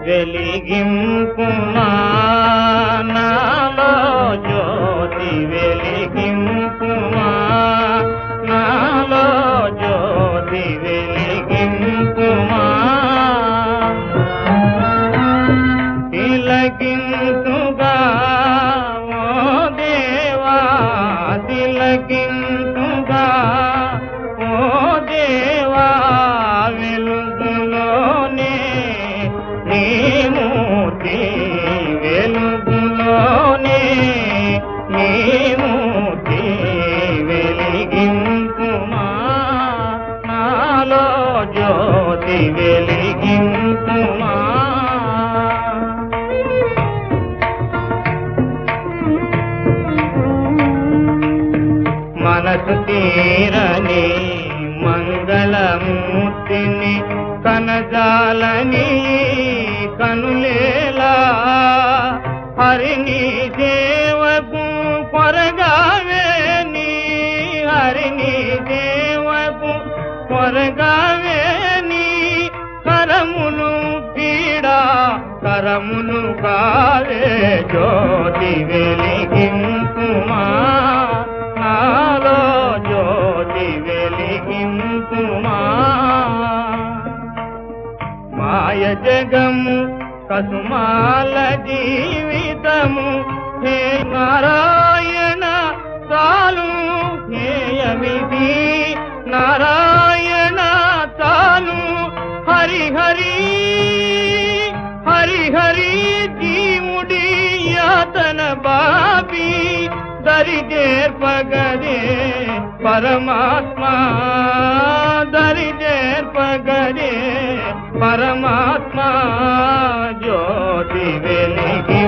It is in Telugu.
వెలిగింపుమా నాలో జ్యోతి వెలిగింపుమా నాలో జ్యోతి వెలిగింపుమా తిలకింతుగా ఓ దేవా తిలకింతుగా ఓ దేవా వెలుగులోనే నీ మూర్తి వెలుగులోనే నీ మూర్తి వెలిగింపుమా నాలో జ్యోతి వెలిగింపుమా మనసు తీరని మంగళమూర్తిని కనజాలని కనులేలా హరిని దేవకు కొరగావేని హరిని దేవకు కొరగావేని కరములు పీడా కరములు కావే జ్యోతి వెలిగింపుమా నాలో జ్యోతి వెలిగింపుమా మాయ జగము కసుమాల జీవితము హే నారాయణ చాలు హేయమిది నారాయణ చాలు హరి హరి హరి హరి జీవుడి యాతన బాబి దరి చేర్పగదే పరమాత్మ దరి చేర్పగదే పరమాత్మ జ్యోతి వెలిగి